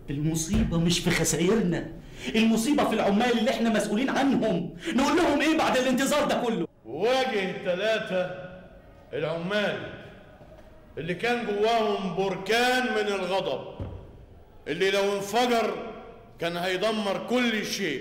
المصيبة مش في خسائرنا المصيبة في العمال اللي احنا مسؤولين عنهم نقول لهم ايه بعد الانتظار ده كله واجه ثلاثة العمال اللي كان جواهم بركان من الغضب اللي لو انفجر كان هيدمر كل شيء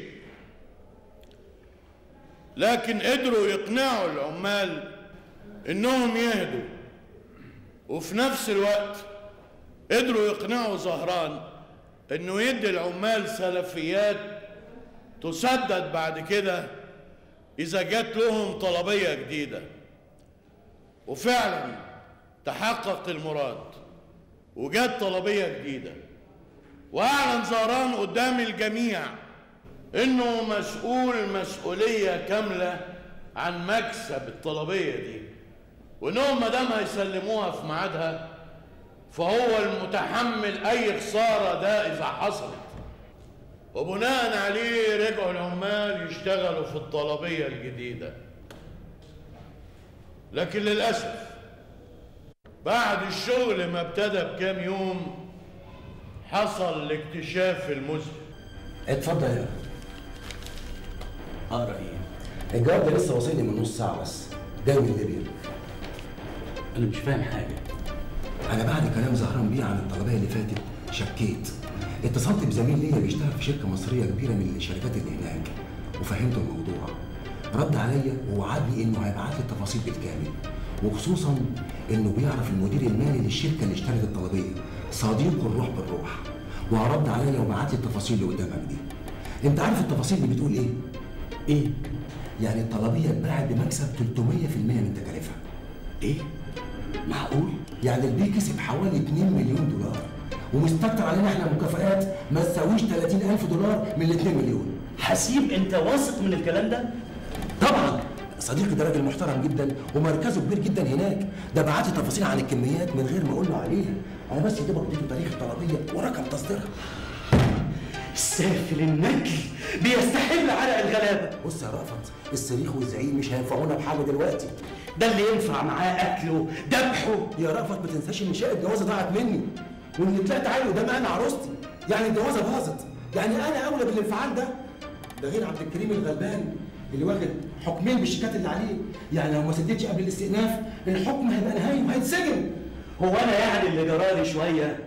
لكن قدروا يقنعوا العمال انهم يهدوا وفي نفس الوقت قدروا يقنعوا زهران انه يدي العمال سلفيات تسدد بعد كده اذا جات لهم طلبيه جديده وفعلا تحقق المراد وجات طلبيه جديده واعلن زهران قدام الجميع انه مسؤول مسؤوليه كامله عن مكسب الطلبيه دي وانهم ما دام هيسلموها في ميعادها فهو المتحمل اي خساره ده اذا حصلت وبناء عليه رجعوا العمال يشتغلوا في الطلبيه الجديده لكن للاسف بعد الشغل ما ابتدى بكام يوم حصل الاكتشاف المذهل اتفضل يا اقرا ايه الجواب ده لسه واصلني من نص ساعه بس جاي من ليبيا انا مش فاهم حاجة انا بعد كلام زهران بيه عن الطلبيه اللي فاتت شكيت اتصلت بزميل ليا بيشتغل في شركه مصريه كبيره من الشركات اللي هناك وفهمته الموضوع رد عليا ووعدني انه هيبعت لي التفاصيل بالكامل وخصوصا انه بيعرف المدير المالي للشركه اللي اشترت الطلبيه صديق الروح بالروح وهرد عليا وبعت لي التفاصيل اللي قدامك دي انت عارف التفاصيل اللي بتقول ايه ايه يعني الطلبيه اتباعت بمكسب 300% من تكاليفها ايه معقول يعني البي كسب حوالي 2 مليون دولار ومستكتر علينا احنا مكافآت ما تساويش 30000 دولار من ال 2 مليون حسيب انت واثق من الكلام ده طبعا صديقي ده راجل محترم جدا ومركزه كبير جدا هناك ده بعت لي تفاصيل عن الكميات من غير ما اقول له عليها انا بس يا دوبك اديته تاريخ الطلبيه ورقم تصديرها السافل النجل بيستحل عرق الغلابة بص يا رأفت الصريخ والزعيم مش هينفعونا بحاجه دلوقتي ده اللي ينفع معاه قتله ذبحه يا رأفت ما تنساش ان شقه الجوازه ضاعت مني وان طلعت عيل قدام انا عروستي يعني الجوازه باظت يعني انا اولى بالانفعال ده ده غير عبد الكريم الغلبان اللي واخد حكمين بالشيكات اللي عليه يعني لو ما سددش قبل الاستئناف الحكم هيبقى نهائي وهيتسجن هو انا يعني اللي جرالي شويه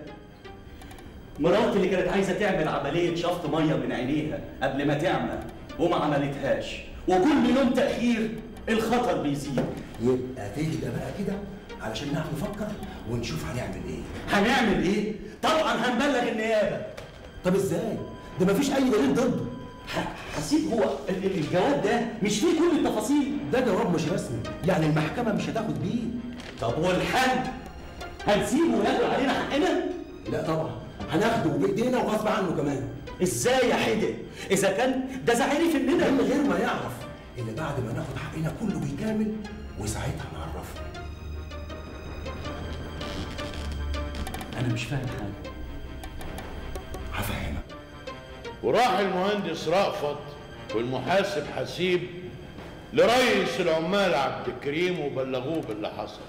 مراتي اللي كانت عايزه تعمل عمليه شفط ميه من عينيها قبل ما تعمل وما عملتهاش وكل يوم تاخير الخطر بيزيد يبقى تهدى بقى كده علشان نعرف نفكر ونشوف هنعمل ايه هنعمل ايه طبعا هنبلغ النيابه طب ازاي ده مفيش اي دليل ضده ح- حسيب هو ال- ال- الجواب ده مش فيه كل التفاصيل ده جواب مش رسمي يعني المحكمه مش هتاخد بيه طب والحل هنسيبه وياخد علينا حقنا لا طبعا هناخده بايدينا وغصب عنه كمان ازاي يا حدق اذا كان ده زعيري في من اننا غير ما يعرف ان بعد ما ناخد حقنا كله بالكامل وساعتها نعرفه انا مش فاهم حاجه هفهمك وراح المهندس رأفت والمحاسب حسيب لرئيس العمال عبد الكريم وبلغوه باللي حصل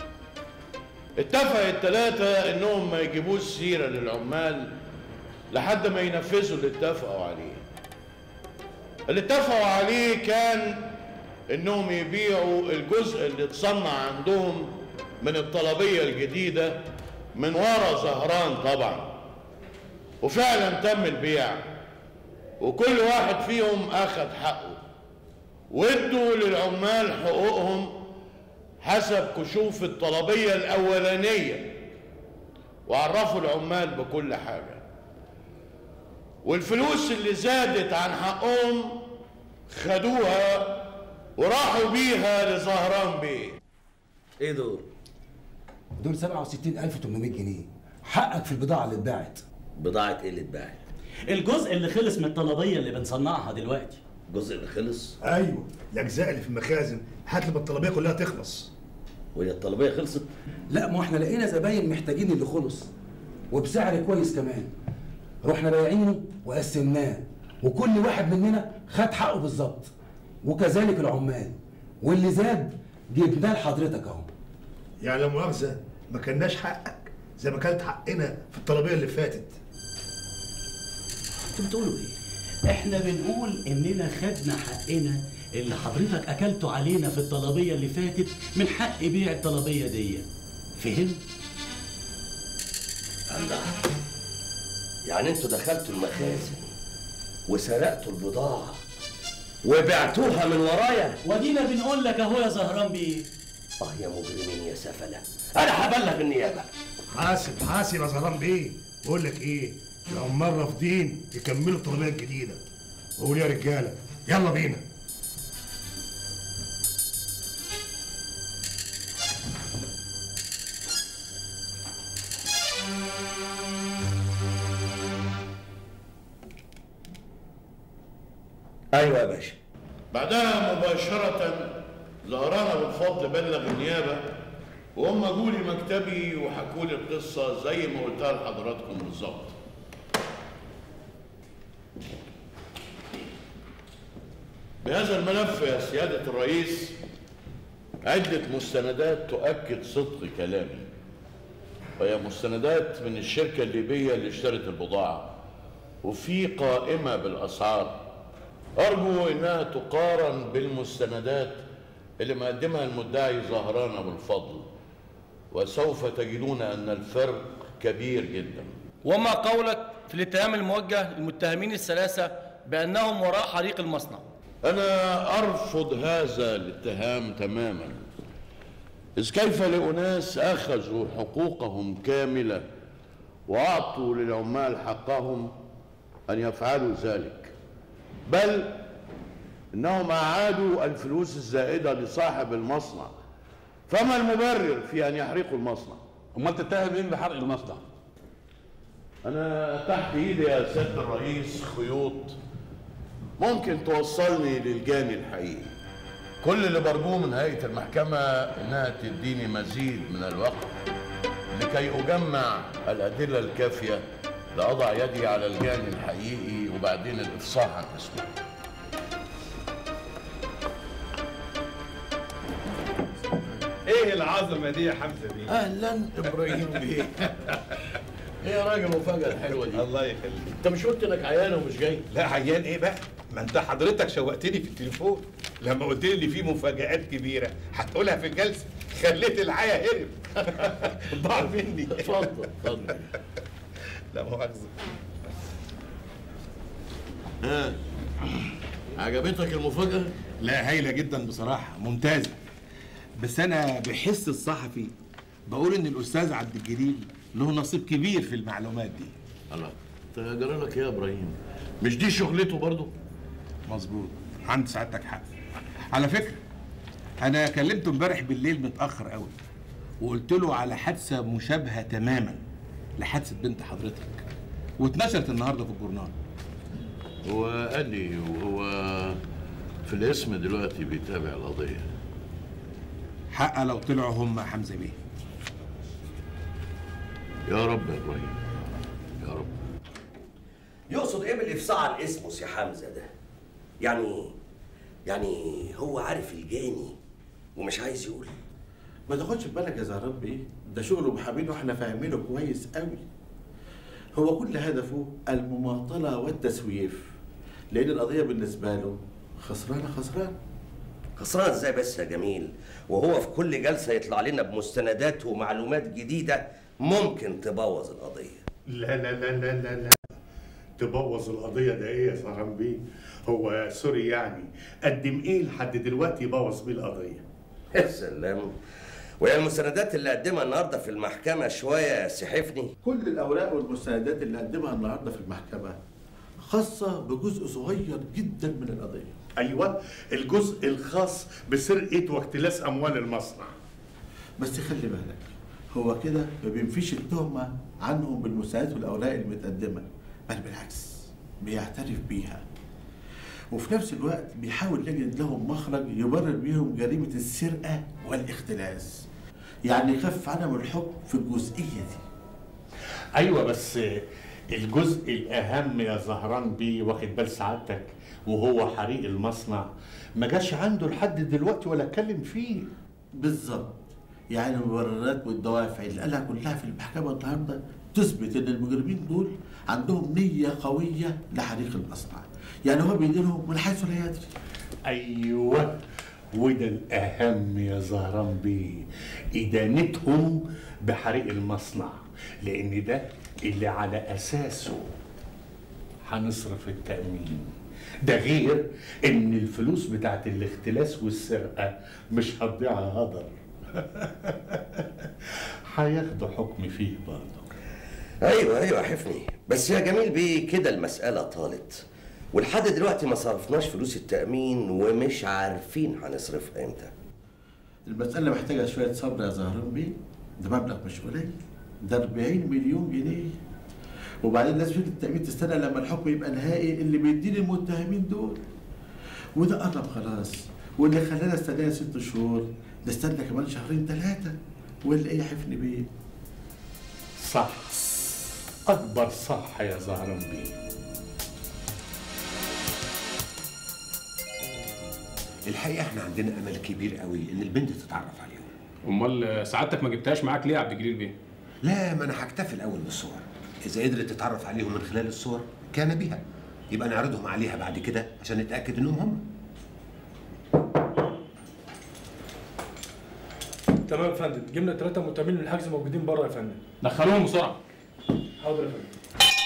اتفق الثلاثة انهم ما يجيبوش سيرة للعمال لحد ما ينفذوا اللي اتفقوا عليه اللي اتفقوا عليه كان انهم يبيعوا الجزء اللي اتصنع عندهم من الطلبية الجديدة من ورا زهران طبعا وفعلا تم البيع وكل واحد فيهم اخذ حقه وادوا للعمال حقوقهم حسب كشوف الطلبية الأولانية وعرفوا العمال بكل حاجة والفلوس اللي زادت عن حقهم خدوها وراحوا بيها لزهران بيه ايه دول؟ دول 67800 جنيه حقك في البضاعه اللي اتباعت بضاعة ايه اللي اتباعت؟ الجزء اللي خلص من الطلبيه اللي بنصنعها دلوقتي الجزء اللي خلص ايوه الاجزاء اللي في المخازن لحد لما الطلبيه كلها تخلص وهي الطلبية خلصت لا ما احنا لقينا زباين محتاجين اللي خلص وبسعر كويس كمان رحنا بايعينه وقسمناه وكل واحد مننا خد حقه بالظبط وكذلك العمال واللي زاد جبناه لحضرتك اهو يعني لا مؤاخذه ما كناش حقك زي ما كانت حقنا في الطلبيه اللي فاتت انتوا بتقولوا ايه؟ احنا بنقول اننا خدنا حقنا اللي حضرتك اكلته علينا في الطلبيه اللي فاتت من حق بيع الطلبيه دي فهم؟ الله يعني انتوا دخلتوا المخازن وسرقتوا البضاعة وبعتوها من ورايا ودينا بنقول لك اهو يا زهران بيه اه يا مجرمين يا سفلة انا هبلغ النيابة حاسب حاسب يا زهران بيه بقول لك ايه العمال رافضين يكملوا الطلبيه الجديده قول يا رجاله يلا بينا ايوه يا باشا بعدها مباشرة زهران أبو الفضل بلغ النيابة وهم جولي مكتبي وحكوا لي القصة زي ما قلتها لحضراتكم بالظبط بهذا الملف يا سيادة الرئيس عدة مستندات تؤكد صدق كلامي وهي مستندات من الشركة الليبية اللي اشترت البضاعة وفي قائمة بالأسعار أرجو إنها تقارن بالمستندات اللي مقدمها المدعي زهران أبو الفضل وسوف تجدون أن الفرق كبير جدا وما قولك في الاتهام الموجه للمتهمين الثلاثة بأنهم وراء حريق المصنع أنا أرفض هذا الاتهام تماما إذ كيف لأناس أخذوا حقوقهم كاملة وأعطوا للعمال حقهم أن يفعلوا ذلك بل إنهم أعادوا الفلوس الزائدة لصاحب المصنع فما المبرر في أن يحرقوا المصنع امال تتهم مين بحرق المصنع أنا تحت إيدي يا سيادة الرئيس خيوط ممكن توصلني للجاني الحقيقي كل اللي برجوه من هيئة المحكمة إنها تديني مزيد من الوقت لكي أجمع الأدلة الكافية لأضع يدي على الجاني الحقيقي وبعدين الإفصاح عن اسمه ايه العظمه دي يا حمزه دي أهلا إبراهيم بيه إيه يا راجل المفاجأة الحلوة دي الله يخليك أنت مش قلت إنك عيان ومش جاي لا عيان ايه بقى ما انت حضرتك شوقتني في التليفون لما قلت لي ان في مفاجآت كبيره هتقولها في الجلسه خليت العيا هرب ضاع مني اتفضل اتفضل لا مؤاخذه ها عجبتك المفاجأة؟ لا هايله جدا بصراحه ممتازه بس انا بحس الصحفي بقول ان الاستاذ عبد الجليل له نصيب كبير في المعلومات دي الله انت جرى لك ايه يا ابراهيم؟ مش دي شغلته برضه؟ مظبوط عند سعادتك حق على فكره انا كلمته امبارح بالليل متاخر قوي وقلت له على حادثه مشابهه تماما لحادثه بنت حضرتك واتنشرت النهارده في الجورنال هو قال لي وهو في الاسم دلوقتي بيتابع القضية حق لو طلعوا هم حمزه بيه يا رب يا ابراهيم يا رب يقصد ايه بالافصاح عن اسمه سي حمزه ده يعني يعني هو عارف الجاني ومش عايز يقول ما تاخدش في بالك يا زهران بيه ده شغله محامين واحنا فاهمينه كويس قوي هو كل هدفه المماطلة والتسويف لأن القضية بالنسبة له خسرانة خسران خسران ازاي بس يا جميل وهو في كل جلسه يطلع لنا بمستندات ومعلومات جديده ممكن تبوظ القضيه لا لا لا لا لا لا تبوظ القضيه ده ايه يا سهران بيه هو سوري يعني قدم ايه لحد دلوقتي يبوظ بيه القضيه يا سلام وهي المستندات اللي قدمها النهارده في المحكمه شويه سحفني كل الأوراق والمستندات اللي قدمها النهاردة في المحكمة خاصة بجزء صغير جدا من القضية ايوه الجزء الخاص بسرقه واختلاس اموال المصنع بس خلي بالك هو كده ما بينفيش التهمة عنهم بالمستندات والأوراق المتقدمة بل بالعكس بيعترف بيها وفي نفس الوقت بيحاول يجد لهم مخرج يبرر بيهم جريمة السرقة والاختلاس يعني يخف عنهم الحكم في الجزئية دي ايوه بس الجزء الاهم يا زهران بيه واخد بال سعادتك وهو حريق المصنع ما جاش عنده لحد دلوقتي ولا اتكلم فيه بالظبط يعني المبررات والدوافع اللي قالها كلها في المحكمة النهاردة تثبت إن المجرمين دول عندهم نية قوية لحريق المصنع يعني هو بيديرهم من حيث لا يدري ايوه وده الاهم يا زهران بيه ادانتهم بحريق المصنع لان ده اللي على اساسه هنصرف التامين ده غير ان الفلوس بتاعت الاختلاس والسرقه مش هتضيع هدر هياخدوا حكم فيه برضه ايوه ايوه يا حفني بس يا جميل بيه كده المسألة طالت ولحد دلوقتي ما صرفناش فلوس التأمين ومش عارفين هنصرفها امتى المسألة محتاجة شوية صبر يا زهران بيه ده مبلغ مش قليل ده 40 مليون جنيه وبعدين لازم شركة التأمين تستنى لما الحكم يبقى نهائي اللي بيديني المتهمين دول وده قرب خلاص واللي خلانا استنى ست شهور نستنى كمان شهرين ثلاثة واللي ايه يا حفني بيه صح اكبر صح يا زهران بيه الحقيقه احنا عندنا امل كبير قوي ان البنت تتعرف عليهم امال سعادتك ما جبتهاش معاك ليه يا عبد الجليل بيه؟ لا ما انا هكتفي الاول بالصور اذا قدرت تتعرف عليهم من خلال الصور كان بها يبقى نعرضهم عليها بعد كده عشان نتاكد انهم هم تمام يا فندم جبنا ثلاثة متهمين من الحجز موجودين بره يا فندم دخلوهم بسرعه حاضر يا فندم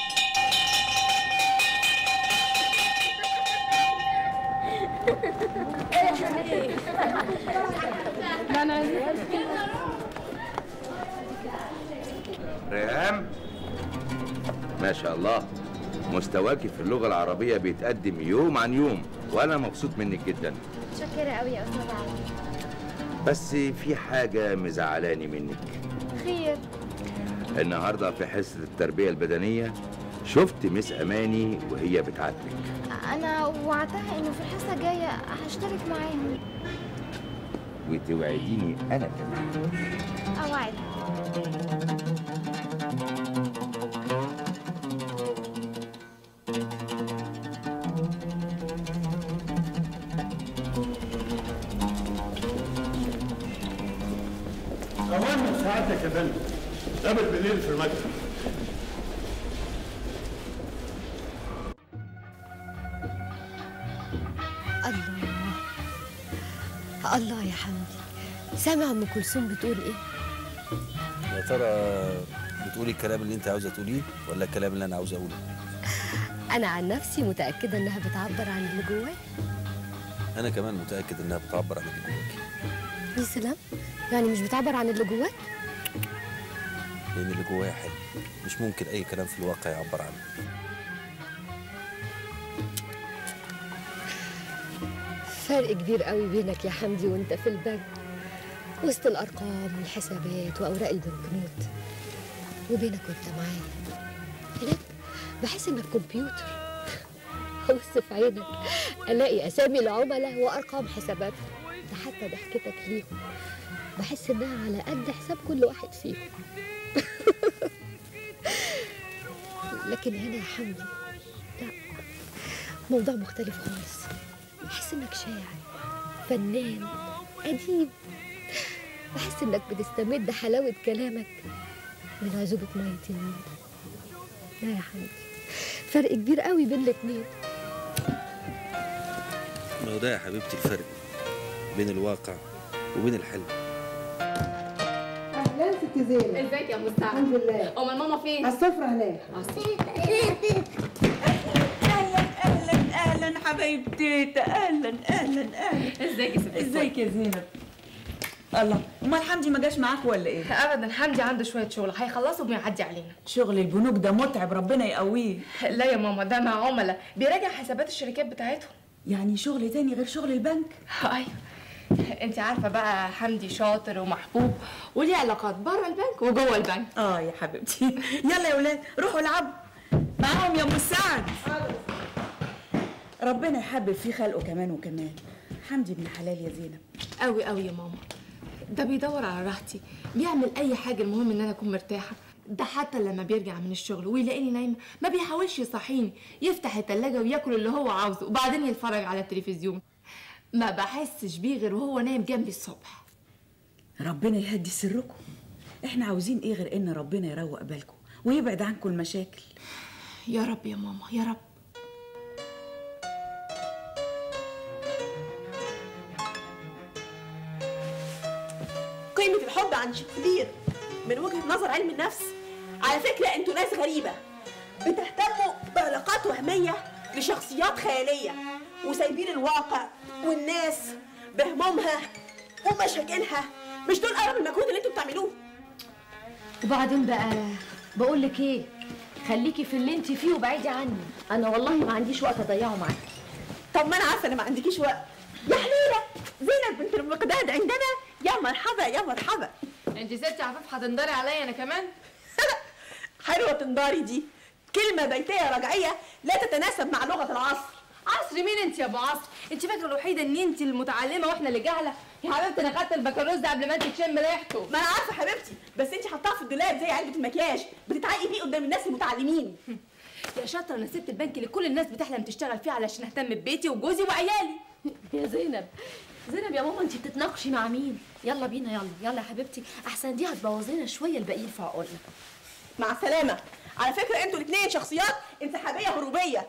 لا انا عايزة ريهام ما شاء الله مستواكي في اللغة العربية بيتقدم يوم عن يوم وأنا مبسوط منك جدا متشكرة قوي يا أستاذ علي بس في حاجة مزعلاني منك خير النهاردة في حصة التربية البدنية شفت مس أماني وهي بتعاتبك أنا وعدتها إنه في الحصة الجاية هشترك معاهم وتوعديني أنا كمان أوعد أوامر سعادتك يا فندم قبل بالليل في المكتب الله الله يا حمدي سامع ام كلثوم بتقول ايه يا ترى بتقولي الكلام اللي انت عاوزه تقوليه ولا الكلام اللي انا عاوز اقوله انا عن نفسي متاكده انها بتعبر عن اللي جواي انا كمان متاكد انها بتعبر عن اللي جواكي يا سلام يعني مش بتعبر عن اللي جواك لان اللي جوايا حلو مش ممكن اي كلام في الواقع يعبر عنه فرق كبير قوي بينك يا حمدي وانت في البنك وسط الارقام والحسابات واوراق البنكنوت وبينك وانت معايا هناك بحس انك كمبيوتر ابص في عينك الاقي اسامي العملاء وارقام حساباتهم ده حتى ضحكتك ليهم بحس انها على قد حساب كل واحد فيهم لكن هنا يا حمدي لا موضوع مختلف خالص بحس انك شاعر فنان اديب بحس انك بتستمد حلاوه كلامك من عذوبه ميه النيل لا يا حمدي فرق كبير قوي بين الاتنين ما هو ده يا حبيبتي الفرق بين الواقع وبين الحلم اهلا ست زينب ازيك يا مستعد الحمد لله امال ماما فين على السفره هناك اهلا اهلا حبايبتي اهلا اهلا اهلا ازيك يا ست ازيك يا زينب الله امال حمدي ما جاش معاك ولا ايه ابدا حمدي عنده شويه شغل هيخلصه ويعدي علينا شغل البنوك ده متعب ربنا يقويه لا يا ماما ده مع عملاء بيراجع حسابات الشركات بتاعتهم يعني شغل تاني غير شغل البنك ايوه انت عارفه بقى حمدي شاطر ومحبوب وليه علاقات بره البنك وجوه البنك اه يا حبيبتي يلا يا ولاد روحوا العبوا معاهم يا ام السعد ربنا يحبب فيه خلقه كمان وكمان حمدي ابن حلال يا زينب قوي قوي يا ماما ده بيدور على راحتي بيعمل اي حاجه المهم ان انا اكون مرتاحه ده حتى لما بيرجع من الشغل ويلاقيني نايمه ما بيحاولش يصحيني يفتح التلاجة وياكل اللي هو عاوزه وبعدين يتفرج على التلفزيون ما بحسش بيه غير وهو نايم جنبي الصبح ربنا يهدي سركم احنا عاوزين ايه غير ان ربنا يروق بالكم ويبعد عنكم المشاكل يا رب يا ماما يا رب قيمة الحب عند شكسبير من وجهة نظر علم النفس على فكرة انتوا ناس غريبة بتهتموا بعلاقات وهمية لشخصيات خيالية وسايبين الواقع والناس بهمومها ومشاكلها مش دول أغلب المجهود اللي انتوا بتعملوه وبعدين بقى بقول لك ايه خليكي في اللي انت فيه وبعيدي عني انا والله ما عنديش وقت اضيعه معاكي طب ما انا عارفة ان ما عندكيش وقت يا حليلة زينب بنت المقداد عندنا يا مرحبا يا مرحبا انت ستي عفاف هتندري عليا انا كمان حلوة تنداري دي كلمة بيتية رجعية لا تتناسب مع لغة العصر عصر مين انت يا ابو عصر انت فاكره الوحيده ان انت المتعلمه واحنا اللي جهله يا حبيبتي انا خدت البكالوريوس ده قبل ما انت تشم ريحته ما انا عارفة حبيبتي بس انت حطاها في الدولاب زي علبة المكياج بتتعقي بيه قدام الناس المتعلمين يا شاطره انا سبت البنك اللي كل الناس بتحلم تشتغل فيه علشان اهتم ببيتي وجوزي وعيالي يا زينب زينب يا ماما انت بتتناقشي مع مين يلا بينا يلا يلا يا حبيبتي احسن دي هتبوظ لنا شويه الباقيين في عقولنا مع السلامة على فكرة انتوا الاثنين شخصيات انسحابية هروبية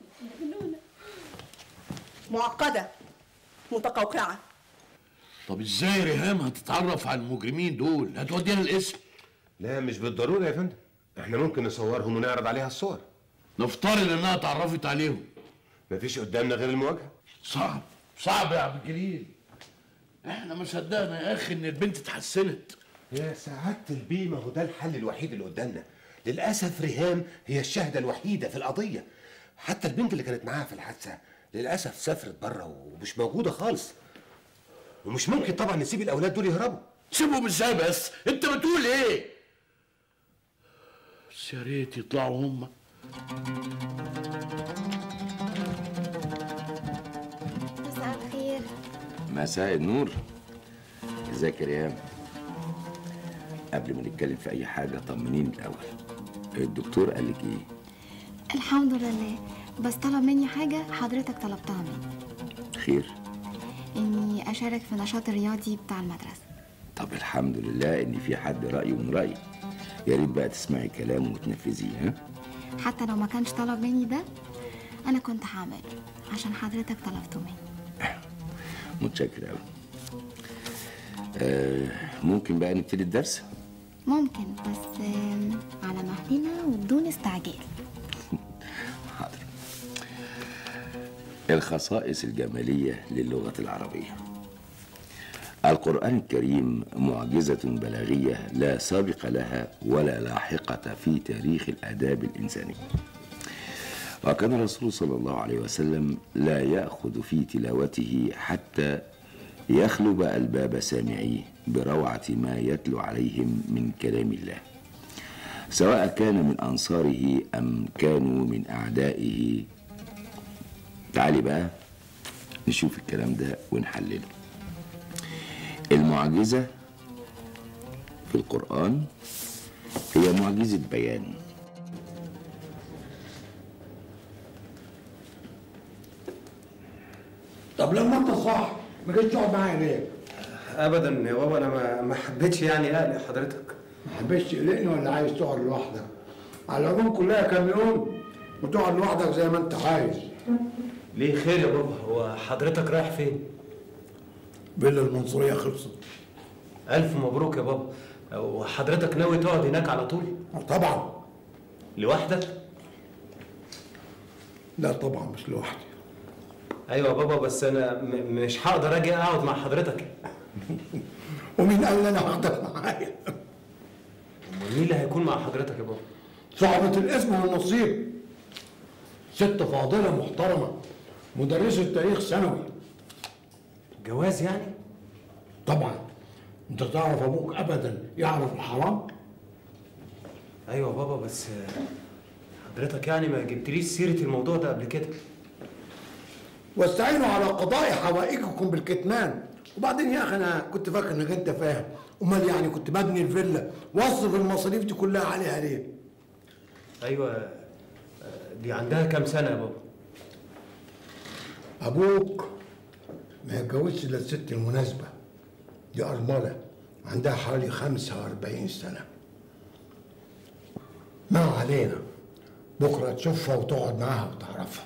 معقدة متقوقعة طب ازاي ريهام هتتعرف على المجرمين دول هتودينا الاسم لا مش بالضروره يا فندم احنا ممكن نصورهم ونعرض عليها الصور نفترض انها اتعرفت عليهم مفيش قدامنا غير المواجهه صعب صعب يا عبد الجليل احنا ما صدقنا يا اخي ان البنت اتحسنت يا سعادة البيه ما هو ده الحل الوحيد اللي قدامنا للأسف ريهام هي الشاهدة الوحيدة في القضية حتى البنت اللي كانت معاها في الحادثة للأسف سافرت بره ومش موجودة خالص ومش ممكن طبعا نسيب الأولاد دول يهربوا سيبهم ازاي بس انت بتقول ايه بس يا ريت يطلعوا هم مساء الخير مساء النور ازيك يا ريهام قبل ما نتكلم في اي حاجه طمنيني الاول الدكتور قال لك ايه الحمد لله بس طلب مني حاجة حضرتك طلبتها مني خير إني أشارك في النشاط الرياضي بتاع المدرسة طب الحمد لله ان في حد رايه من رايي يا ريت بقى تسمعي كلامه وتنفذيه ها حتى لو ما كانش طلب مني ده أنا كنت هعمله عشان حضرتك طلبته مني متشكر قوي آه ممكن بقى نبتدي الدرس ممكن بس آم، على مهلنا وبدون استعجال الخصائص الجمالية للغة العربية القرآن الكريم معجزة بلاغية لا سابق لها ولا لاحقة في تاريخ الآداب الإنساني وكان الرسول صلى الله عليه وسلم لا يأخذ في تلاوته حتى يخلب الباب سامعيه بروعة ما يتلو عليهم من كلام الله سواء كان من أنصاره أم كانوا من أعدائه تعالي بقى نشوف الكلام ده ونحلله المعجزة في القرآن هي معجزة بيان طب لما انت صح ما جيتش تقعد معايا ليه؟ ابدا يا بابا انا ما ما حبيتش يعني اقلق حضرتك ما حبيتش تقلقني ولا عايز تقعد لوحدك؟ على العموم كلها كام يوم وتقعد لوحدك زي ما انت عايز ليه خير يا بابا هو حضرتك رايح فين فيلا المنصوريه خلصت الف مبروك يا بابا وحضرتك ناوي تقعد هناك على طول طبعا لوحدك لا طبعا مش لوحدي ايوه يا بابا بس انا م- مش هقدر اجي اقعد مع حضرتك ومين قال لي انا هاخدك معايا؟ امال مين اللي هيكون مع حضرتك يا بابا صاحبة الاسم والنصيب ست فاضلة محترمة مدرسة تاريخ ثانوي جواز يعني؟ طبعا انت تعرف ابوك ابدا يعرف الحرام ايوه يا بابا بس حضرتك يعني ما جبتليش سيره الموضوع ده قبل كده واستعينوا على قضاء حوائجكم بالكتمان وبعدين يا اخي انا كنت فاكر انك انت فاهم امال يعني كنت ببني الفيلا واصرف المصاريف دي كلها عليها ليه؟ ايوه دي عندها كام سنه يا بابا ابوك ما يتجوزش الا الست المناسبه دي ارمله عندها حوالي 45 سنة ما علينا بكرة تشوفها وتقعد معاها وتعرفها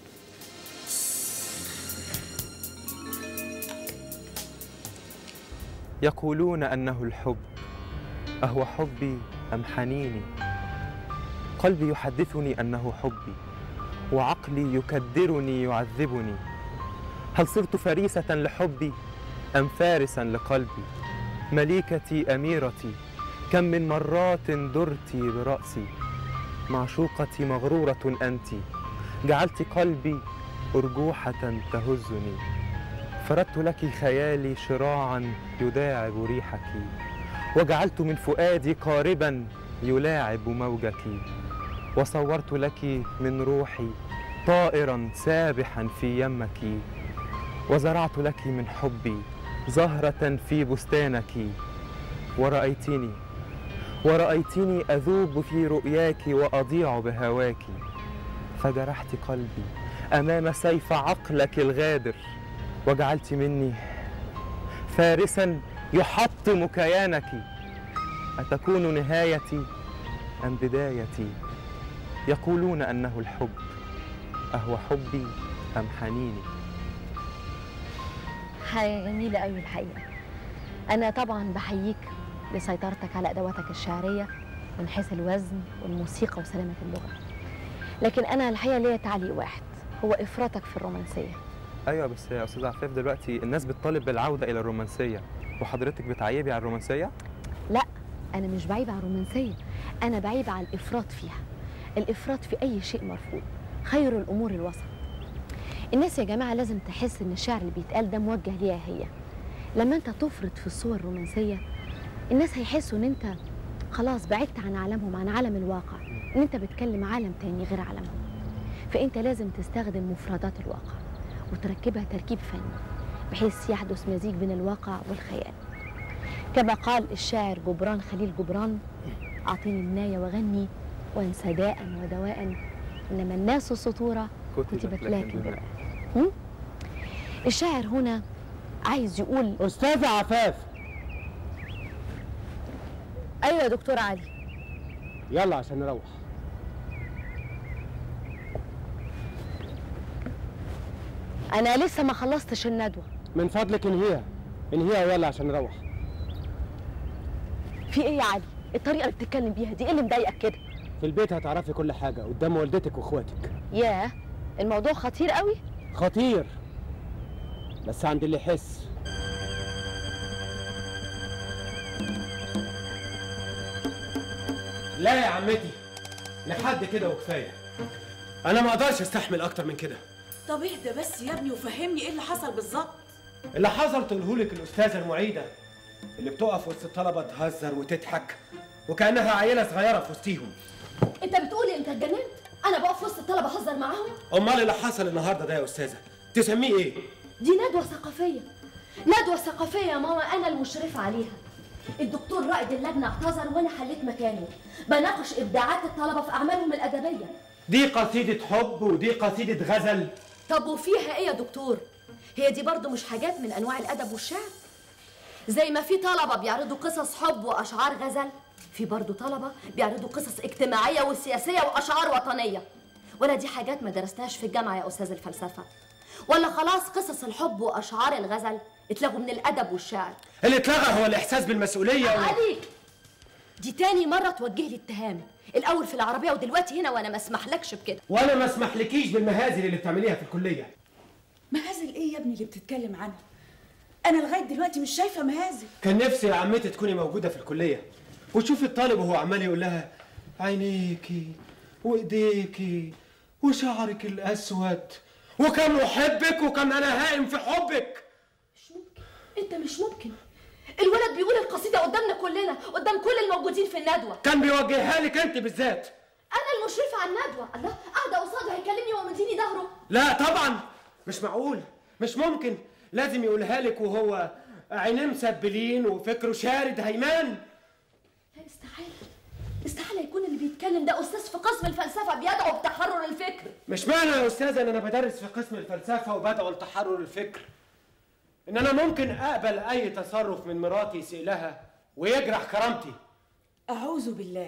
يقولون أنه الحب أهو حبي أم حنيني قلبي يحدثني أنه حبي وعقلي يكدرني يعذبني هل صرت فريسة لحبي أم فارسا لقلبي مليكتي أميرتي كم من مرات درت برأسي معشوقتي مغرورة أنت جعلت قلبي أرجوحة تهزني فردت لك خيالي شراعا يداعب ريحك وجعلت من فؤادي قاربا يلاعب موجك وصورت لك من روحي طائرا سابحا في يمك وزرعت لك من حبي زهرة في بستانك ورأيتني ورأيتني أذوب في رؤياك وأضيع بهواك فجرحت قلبي أمام سيف عقلك الغادر وجعلت مني فارسا يحطم كيانك أتكون نهايتي أم بدايتي يقولون أنه الحب أهو حبي أم حنيني حاجة جميلة قوي الحقيقة أنا طبعا بحييك لسيطرتك على أدواتك الشعرية من حيث الوزن والموسيقى وسلامة اللغة لكن أنا الحقيقة ليا تعليق واحد هو إفراطك في الرومانسية أيوة بس يا أستاذ عفاف دلوقتي الناس بتطالب بالعودة إلى الرومانسية وحضرتك بتعيبي على الرومانسية؟ لا أنا مش بعيب على الرومانسية أنا بعيب على الإفراط فيها الإفراط في أي شيء مرفوض خير الأمور الوسط الناس يا جماعة لازم تحس إن الشعر اللي بيتقال ده موجه ليها هي لما أنت تفرط في الصور الرومانسية الناس هيحسوا إن أنت خلاص بعدت عن عالمهم عن عالم الواقع إن أنت بتكلم عالم تاني غير عالمهم فأنت لازم تستخدم مفردات الواقع وتركبها تركيب فني بحيث يحدث مزيج بين الواقع والخيال كما قال الشاعر جبران خليل جبران أعطيني الناية وغني وانسى داء ودواء إنما الناس سطورة كتبت لكن بالآن هم؟ الشاعر هنا عايز يقول أستاذة عفاف أيوة يا دكتور علي يلا عشان نروح أنا لسه ما خلصتش الندوة من فضلك انهيها انهيها يلا عشان نروح في إيه يا علي؟ الطريقة اللي بتتكلم بيها دي إيه اللي مضايقك كده؟ في البيت هتعرفي كل حاجة قدام والدتك واخواتك ياه الموضوع خطير قوي خطير بس عند اللي يحس لا يا عمتي لحد كده وكفايه انا ما اقدرش استحمل اكتر من كده طب اهدى بس يا ابني وفهمني ايه اللي حصل بالظبط اللي حصل تقولهولك الاستاذه المعيده اللي بتقف وسط الطلبه تهزر وتضحك وكانها عيله صغيره في وسطيهم انت بتقولي انت اتجننت انا بقف وسط الطلبه اهزر معاهم امال اللي حصل النهارده ده يا استاذه تسميه ايه دي ندوه ثقافيه ندوه ثقافيه يا ماما انا المشرفه عليها الدكتور رائد اللجنه اعتذر وانا حليت مكانه بناقش ابداعات الطلبه في اعمالهم الادبيه دي قصيده حب ودي قصيده غزل طب وفيها ايه يا دكتور هي دي برضو مش حاجات من انواع الادب والشعر زي ما في طلبه بيعرضوا قصص حب واشعار غزل في برضو طلبه بيعرضوا قصص اجتماعيه وسياسيه واشعار وطنيه ولا دي حاجات ما درسناهاش في الجامعه يا استاذ الفلسفه ولا خلاص قصص الحب واشعار الغزل اتلغوا من الادب والشعر اللي اتلغى هو الاحساس بالمسؤوليه و... علي دي تاني مره توجه لي اتهام الاول في العربيه ودلوقتي هنا وانا ما اسمحلكش بكده وانا ما اسمحلكيش بالمهازل اللي بتعمليها في الكليه مهازل ايه يا ابني اللي بتتكلم عنها انا لغايه دلوقتي مش شايفه مهازل كان نفسي يا عمتي تكوني موجوده في الكليه وتشوفي الطالب وهو عمال يقول لها عينيكي وايديكي وشعرك الاسود وكم احبك وكم انا هائم في حبك انت مش ممكن الولد بيقول القصيده قدامنا كلنا قدام كل الموجودين في الندوه كان بيوجهها لك انت بالذات انا المشرفه على الندوه الله قاعده قصاده هيكلمني ومديني ظهره لا طبعا مش معقول مش ممكن لازم يقولها لك وهو عينيه مسبلين وفكره شارد هيمان لا استحاله استحاله يكون اللي بيتكلم ده استاذ في قسم الفلسفه بيدعو بتحرر الفكر مش معنى يا استاذه ان انا بدرس في قسم الفلسفه وبدعو لتحرر الفكر ان انا ممكن اقبل اي تصرف من مراتي يسيء لها ويجرح كرامتي أعوذ بالله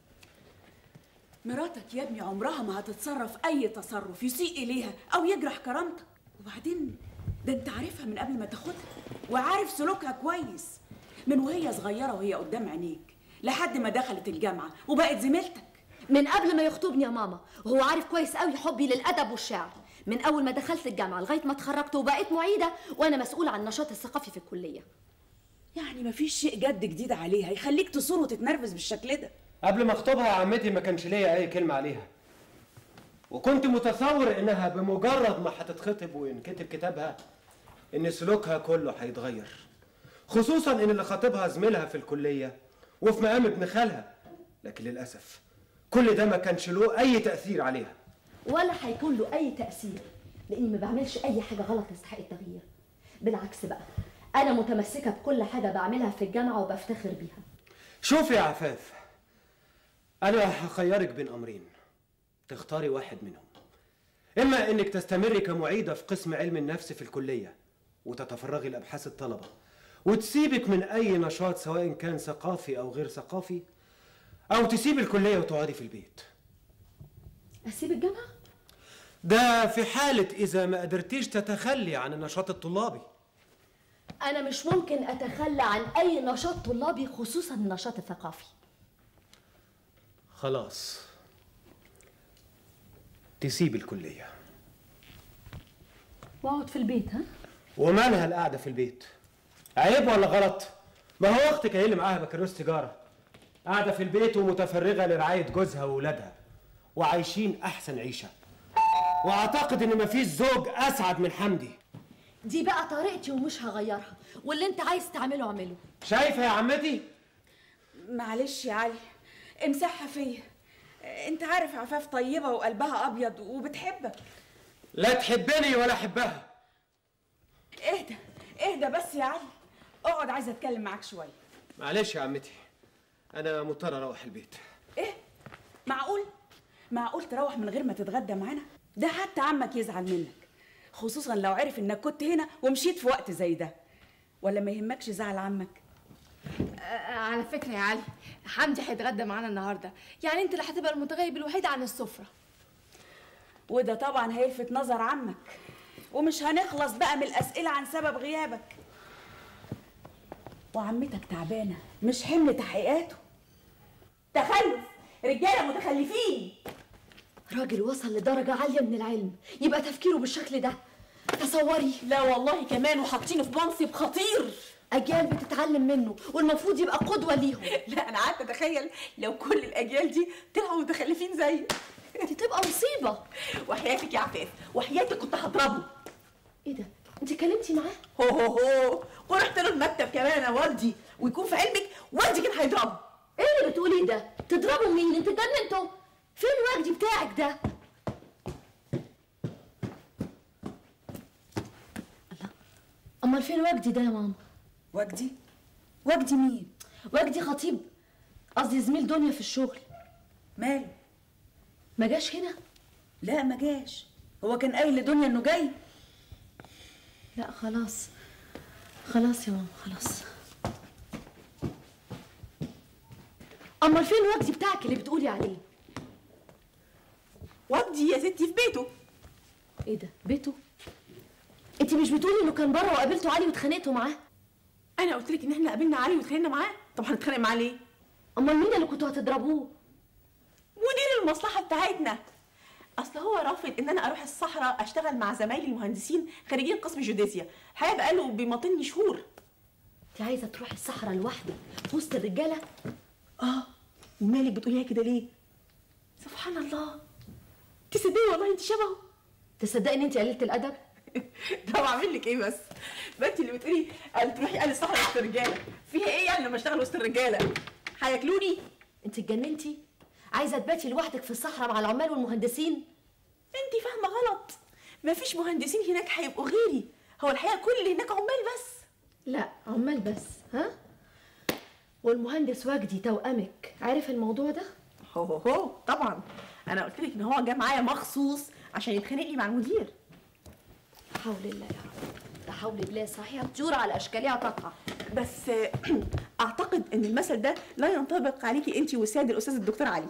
مراتك يا ابني عمرها ما هتتصرف أي تصرف يسيء إليها أو يجرح كرامتك وبعدين ده أنت عارفها من قبل ما تاخدها وعارف سلوكها كويس من وهي صغيرة وهي قدام عينيك لحد ما دخلت الجامعة وبقت زميلتك من قبل ما يخطبني يا ماما وهو عارف كويس قوي حبي للادب والشعر من اول ما دخلت الجامعه لغايه ما اتخرجت وبقيت معيده وانا مسؤوله عن النشاط الثقافي في الكليه يعني مفيش شيء جد جديد عليها يخليك تصور وتتنرفز بالشكل ده قبل ما اخطبها يا عمتي ما كانش ليا اي كلمه عليها وكنت متصور انها بمجرد ما هتتخطب وينكتب كتابها ان سلوكها كله هيتغير خصوصا ان اللي خاطبها زميلها في الكليه وفي مقام ابن خالها لكن للاسف كل ده ما كانش له اي تاثير عليها ولا هيكون له اي تاثير لاني ما بعملش اي حاجه غلط تستحق التغيير بالعكس بقى انا متمسكه بكل حاجه بعملها في الجامعه وبفتخر بيها شوفي يا عفاف انا هخيرك بين امرين تختاري واحد منهم اما انك تستمري كمعيده في قسم علم النفس في الكليه وتتفرغي لابحاث الطلبه وتسيبك من اي نشاط سواء كان ثقافي او غير ثقافي او تسيبي الكليه وتقعدي في البيت اسيب الجامعه ده في حاله اذا ما قدرتيش تتخلي عن النشاط الطلابي انا مش ممكن اتخلى عن اي نشاط طلابي خصوصا النشاط الثقافي خلاص تسيب الكليه واقعد في البيت ها ومالها القعده في البيت عيب ولا غلط ما هو اختك هي اللي معاها بكالوريوس تجاره قاعده في البيت ومتفرغه لرعايه جوزها واولادها وعايشين احسن عيشه واعتقد ان مفيش زوج اسعد من حمدي دي بقى طريقتي ومش هغيرها واللي انت عايز تعمله اعمله شايفه يا عمتي معلش يا علي امسحها فيا انت عارف عفاف طيبة وقلبها أبيض وبتحبك لا تحبني ولا احبها اهدى اهدى بس يا علي اقعد عايزة اتكلم معاك شوية معلش يا عمتي انا مضطر اروح البيت ايه معقول معقول تروح من غير ما تتغدى معانا ده حتى عمك يزعل منك خصوصا لو عرف انك كنت هنا ومشيت في وقت زي ده ولا ما يهمكش زعل عمك آه، على فكرة يا علي حمدي هيتغدى معانا النهاردة يعني انت اللي هتبقى المتغيب الوحيد عن السفرة وده طبعا هيلفت نظر عمك ومش هنخلص بقى من الأسئلة عن سبب غيابك وعمتك تعبانة مش حمل تحقيقاته تخلف رجاله متخلفين راجل وصل لدرجة عالية من العلم يبقى تفكيره بالشكل ده تصوري لا والله كمان وحاطينه في منصب خطير أجيال بتتعلم منه والمفروض يبقى قدوة ليهم لا انا قعدت اتخيل لو كل الاجيال دي طلعوا متخلفين زيي دي تبقى مصيبة وحياتك يا عفاف وحياتك كنت هضربه ايه ده انت كلمتي معاه هو هو هو ورحت له المكتب كمان انا والدي ويكون في علمك والدي كان هيضربه ايه اللي بتقوليه ده تضربوا مين انت اتجننتوا فين الوجدي بتاعك ده الله امال فين وجدي ده يا ماما وجدي وجدي مين وجدي خطيب قصدي زميل دنيا في الشغل ماله ما جاش هنا لا ما جاش هو كان قايل لدنيا انه جاي لا خلاص خلاص يا ماما خلاص امال فين وجدي بتاعك اللي بتقولي عليه وجدي يا ستي في بيته ايه ده بيته انت مش بتقولي انه كان بره وقابلته علي واتخانقتوا معاه انا قلت لك ان احنا قابلنا علي واتخانقنا معاه طب هنتخانق معاه ليه امال مين اللي كنتوا هتضربوه مدير المصلحه بتاعتنا اصل هو رافض ان انا اروح الصحراء اشتغل مع زمايلي المهندسين خريجين قسم جيوديزيا الحقيقه بقاله بيماطلني شهور انت عايزه تروحي الصحراء لوحدك في وسط الرجاله اه ومالك بتقوليها كده ليه سبحان الله تصدقي والله انت شبهه تصدقي ان انت قليله الادب طب اعمل لك ايه بس ما انت اللي بتقولي قال تروحي قال الصحراء وسط الرجاله فيها ايه يعني لما اشتغل وسط الرجاله هياكلوني انت اتجننتي عايزه تباتي لوحدك في الصحراء مع العمال والمهندسين انت فاهمه غلط مفيش مهندسين هناك هيبقوا غيري هو الحقيقه كل اللي هناك عمال بس لا عمال بس ها والمهندس وجدي توأمك عارف الموضوع ده هو هو هو طبعا انا قلت لك ان هو جه معايا مخصوص عشان يتخانق لي مع المدير حول الله يا رب لا حول الله صحيح الطيور على اشكالها تقع بس اعتقد ان المثل ده لا ينطبق عليكي انت والسيد الاستاذ الدكتور علي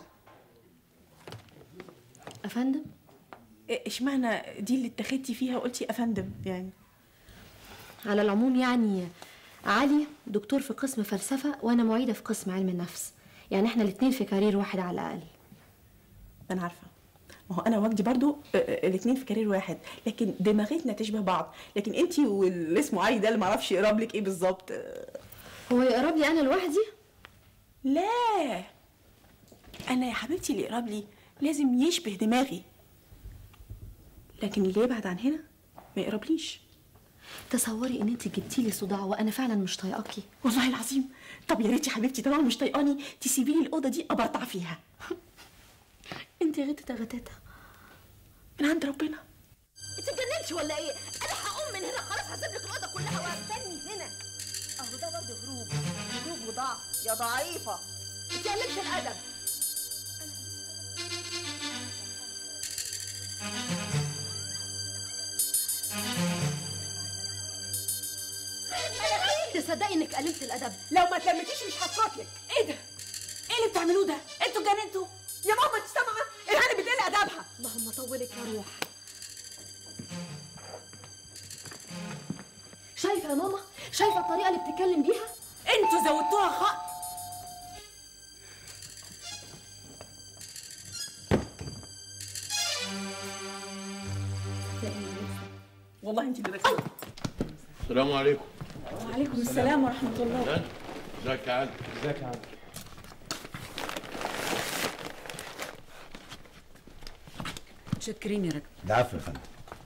افندم اشمعنى دي اللي اتخذتي فيها وقلتي افندم يعني على العموم يعني علي دكتور في قسم فلسفه وانا معيده في قسم علم النفس يعني احنا الاثنين في كارير واحد على الاقل انا عارفه ما هو انا وجدي برضو الاثنين في كارير واحد لكن دماغتنا تشبه بعض لكن انت واللي اسمه علي ده اللي معرفش يقرب لك ايه بالظبط هو يقرب لي انا لوحدي لا انا يا حبيبتي اللي يقرب لي لازم يشبه دماغي لكن اللي يبعد عن هنا ما يقربليش تصوري ان انت جبتي لي صداع وانا فعلا مش طايقاكي والله العظيم طب يا ريت يا حبيبتي طالما مش طايقاني تسيبي لي الاوضه دي ابرطع فيها انت غتت غتتة من عند ربنا انت اتجننتي ولا ايه انا هقوم من هنا خلاص هسيب لك الاوضه كلها وهستني هنا اهو ده برضه هروب هروب وضعف يا ضعيفه انت قللت الادب تصدقي انك قللت الادب لو ما تلمتيش مش هسكت لك ايه ده ايه اللي بتعملوه ده انتوا اتجننتوا يا ماما انت سامعه الهاني بتقل ادبها اللهم طولك يا روح شايفه يا ماما شايفه الطريقه اللي بتتكلم بيها انتوا زودتوها خط والله انت اللي بتقولي السلام عليكم وعليكم السلام ورحمه الله أهلاً. ازيك يا علي ازيك يا علي متشكرين يا راجل ده عفو يا فندم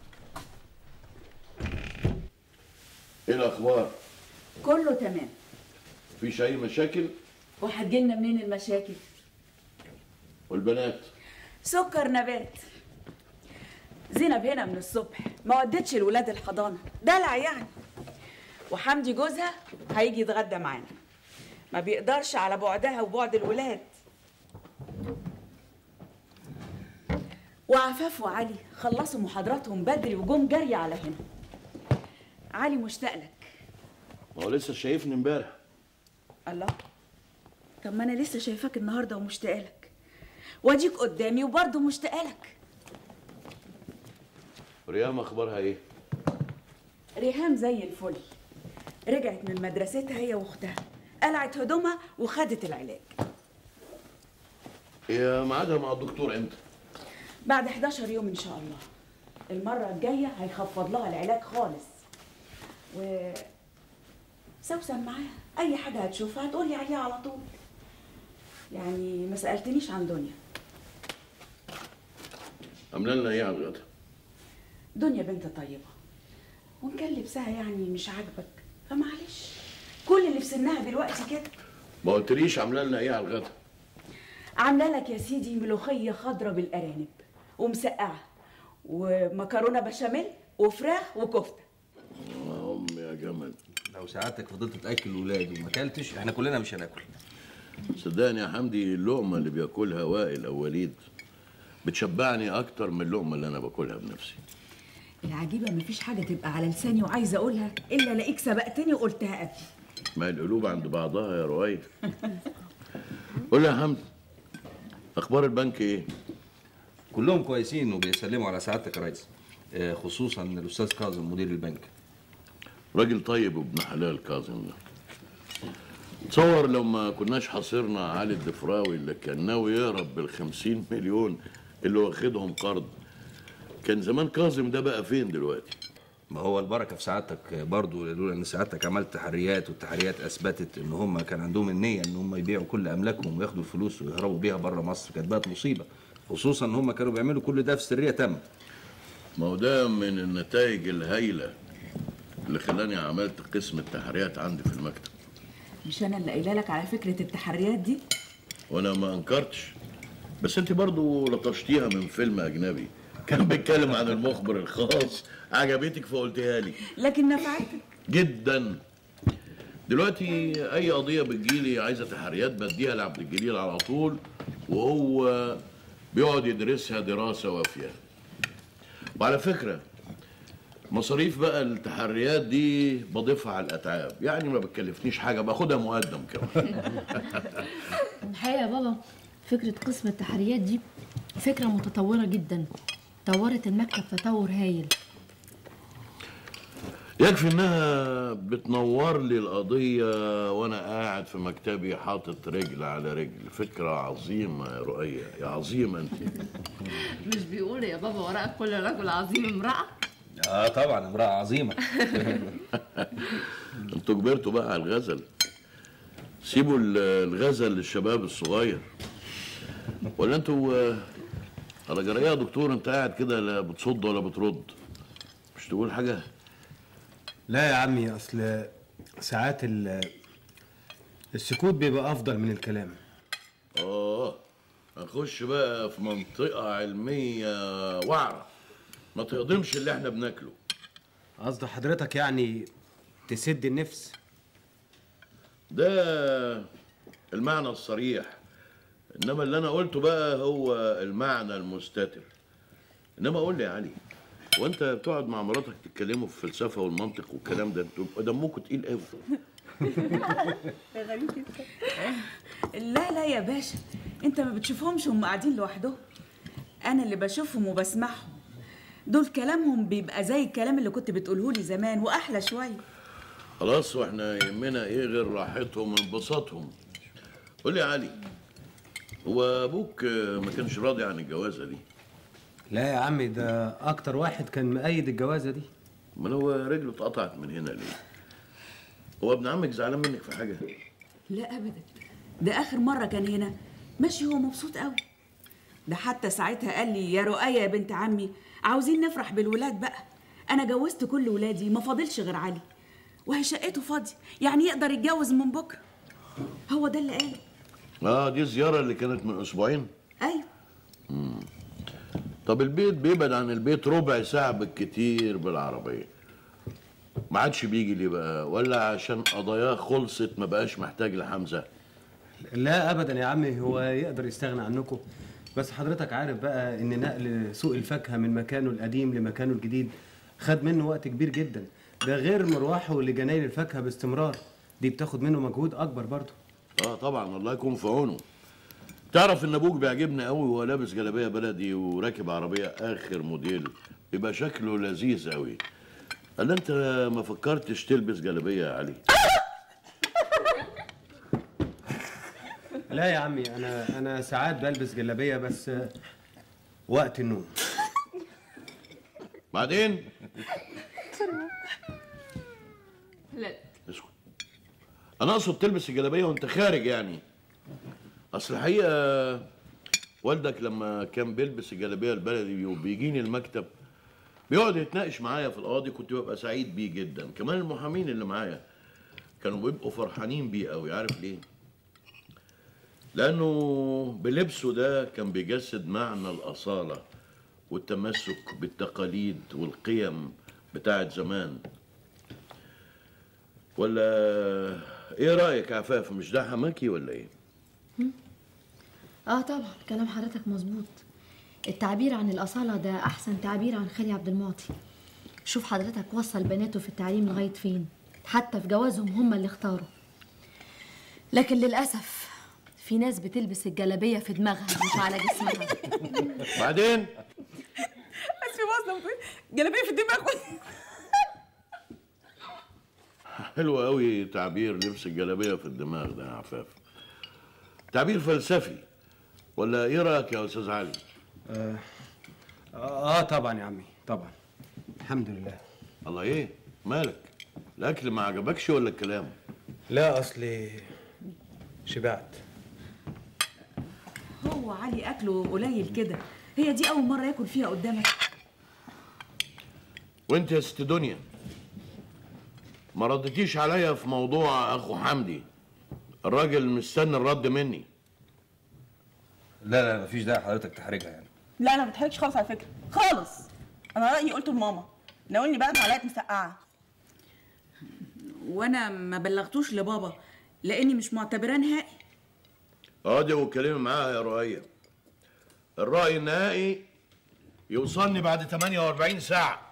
ايه الاخبار كله تمام مفيش اي مشاكل وهتجيلنا منين المشاكل والبنات سكر نبات زينب هنا من الصبح ما ودتش الولاد الحضانه دلع يعني وحمدي جوزها هيجي يتغدى معانا ما بيقدرش على بعدها وبعد الولاد وعفاف وعلي خلصوا محاضراتهم بدري وجم جري على هنا علي مشتاق لك ما هو لسه شايفني امبارح الله طب ما انا لسه شايفاك النهارده ومشتاقه لك واديك قدامي وبرضه مشتاقه لك ريام اخبارها ايه ريهام زي الفل رجعت من مدرستها هي واختها قلعت هدومها وخدت العلاج هي ميعادها مع الدكتور امتى بعد 11 يوم ان شاء الله المره الجايه هيخفض لها العلاج خالص و سوسن معاها اي حاجه هتشوفها هتقولي عليها على طول يعني ما سالتنيش عن دنيا عامله لنا ايه على الغدا دنيا بنت طيبه وان كان لبسها يعني مش عاجبك فمعلش كل اللي في سنها دلوقتي كده ما قلتليش عامله لنا ايه على الغدا عامله لك يا سيدي ملوخيه خضراء بالارانب ومسقعه ومكرونه بشاميل وفراخ وكفته يا ام يا جمل لو سعادتك فضلت تاكل الولاد وما اكلتش احنا كلنا مش هناكل صدقني يا حمدي اللقمه اللي بياكلها وائل او وليد بتشبعني اكتر من اللقمه اللي انا باكلها بنفسي العجيبه مفيش حاجه تبقى على لساني وعايزه اقولها الا الاقيك سبقتني وقلتها قبل ما القلوب عند بعضها يا روايد قول لي يا حمدي اخبار البنك ايه كلهم كويسين وبيسلموا على سعادتك يا ريس آه، خصوصا الاستاذ كاظم مدير البنك راجل طيب وابن حلال كاظم ده تصور لو ما كناش حاصرنا علي الدفراوي اللي كان ناوي يهرب بالخمسين مليون اللي واخدهم قرض كان زمان كاظم ده بقى فين دلوقتي ما هو البركه في سعادتك برضو لولا ان سعادتك عملت تحريات والتحريات اثبتت ان هم كان عندهم النيه ان هم يبيعوا كل املاكهم وياخدوا الفلوس ويهربوا بيها بره مصر كانت بقت مصيبه خصوصا ان هم كانوا بيعملوا كل ده في سريه تامه ما هو ده من النتائج الهايله اللي خلاني عملت قسم التحريات عندي في المكتب مش انا اللي قايله لك على فكره التحريات دي وانا ما انكرتش بس انت برضو لطشتيها من فيلم اجنبي كان بيتكلم عن المخبر الخاص عجبتك فقلتها لي لكن نفعتك جدا دلوقتي اي قضيه بتجيلي عايزه تحريات بديها لعبد الجليل على طول وهو بيقعد يدرسها دراسه وافيه وعلى فكره مصاريف بقى التحريات دي بضيفها على الاتعاب يعني ما بتكلفنيش حاجه باخدها مقدم كمان الحقيقة يا بابا فكرة قسم التحريات دي فكرة متطورة جدا طورت المكتب تطور هايل يكفي انها بتنور لي القضيه وانا قاعد في مكتبي حاطط رجل على رجل فكره عظيمه يا رؤيه يا عظيمه انت مش بيقول يا بابا وراء كل رجل عظيم امرأة اه طبعا امراه عظيمه انتوا كبرتوا بقى على الغزل سيبوا ال- الغزل للشباب الصغير ولا انتوا آه، على جرايه يا دكتور انت قاعد كده لا بتصد ولا بترد مش تقول حاجه لا يا عمي اصل ساعات ال- السكوت بيبقى افضل من الكلام اه هنخش بقى في منطقه علميه وعره ما تهضمش اللي احنا بناكله قصد حضرتك يعني تسد النفس ده المعنى الصريح انما اللي انا قلته بقى هو المعنى المستتر انما قول لي يا علي وانت بتقعد مع مراتك تتكلموا في الفلسفه والمنطق والكلام ده انتوا دمكم تقيل قوي غريب جدا لا لا يا باشا انت ما بتشوفهمش هم قاعدين لوحدهم انا اللي بشوفهم وبسمعهم دول كلامهم بيبقى زي الكلام اللي كنت بتقوله لي زمان واحلى شويه خلاص واحنا يهمنا ايه غير راحتهم وانبساطهم قول لي يا علي هو ابوك آه، ما كانش راضي عن الجوازه دي لا يا عمي ده اكتر واحد كان مؤيد الجوازه دي امال هو رجله اتقطعت من هنا ليه هو ابن عمك زعلان منك في حاجه لا ابدا ده اخر مره كان هنا ماشي هو مبسوط قوي ده حتى ساعتها قال لي يا رؤية يا بنت عمي عاوزين نفرح بالولاد بقى انا جوزت كل ولادي ما فاضلش غير علي وهي شقته فاضيه يعني يقدر يتجوز من بكره هو ده اللي قاله اه دي الزياره اللي كانت من اسبوعين ايوه مم. طب البيت بيبعد عن البيت ربع ساعة بالكتير بالعربية ما عادش بيجي ليه بقى ولا عشان قضاياه خلصت ما بقاش محتاج لحمزة لا ابدا يا عمي هو يقدر يستغنى عنكم بس حضرتك عارف بقى ان نقل سوق الفاكهه من مكانه القديم لمكانه الجديد خد منه وقت كبير جدا ده غير مروحه لجناين الفاكهه باستمرار دي بتاخد منه مجهود اكبر برضه اه طبعا الله يكون في عونه تعرف ان ابوك بيعجبني قوي وهو لابس جلابيه بلدي وراكب عربيه اخر موديل بيبقى شكله لذيذ قوي قال انت ما فكرتش تلبس جلابيه يا علي لا يا عمي انا انا ساعات بلبس جلابيه بس وقت النوم بعدين لا اسكت انا اقصد تلبس الجلابيه وانت خارج يعني اصل الحقيقه والدك لما كان بيلبس الجلابيه البلدي وبيجيني المكتب بيقعد يتناقش معايا في القاضي كنت ببقى سعيد بيه جدا كمان المحامين اللي معايا كانوا بيبقوا فرحانين بيه قوي عارف ليه لانه بلبسه ده كان بيجسد معنى الاصاله والتمسك بالتقاليد والقيم بتاعت زمان ولا ايه رايك يا عفاف مش ده حماكي ولا ايه اه طبعا كلام حضرتك مظبوط التعبير عن الأصالة ده أحسن تعبير عن خالي عبد المعطي شوف حضرتك وصل بناته في التعليم لغاية فين حتى في جوازهم هم اللي اختاروا لكن للأسف في ناس بتلبس الجلابية في دماغها مش على جسمها بعدين بس في وصله بتقول جلابيه في الدماغ حلو قوي تعبير لبس الجلابيه في الدماغ ده يا عفاف تعبير فلسفي ولا ايه رايك يا استاذ علي آه, اه طبعا يا عمي طبعا الحمد لله الله ايه مالك الاكل ما عجبكش ولا الكلام لا اصلي شبعت هو علي اكله قليل كده هي دي اول مره ياكل فيها قدامك وانت يا ست دنيا ما ردتيش عليا في موضوع اخو حمدي الراجل مستني الرد مني لا لا مفيش داعي حضرتك تحرجها يعني لا انا ما بتحركش خالص على فكره خالص انا رايي قلته لماما ناولني بقى معلقه مسقعه وانا ما بلغتوش لبابا لاني مش معتبراه نهائي اقعدي واتكلمي معاها يا رؤية الرأي النهائي يوصلني بعد 48 ساعة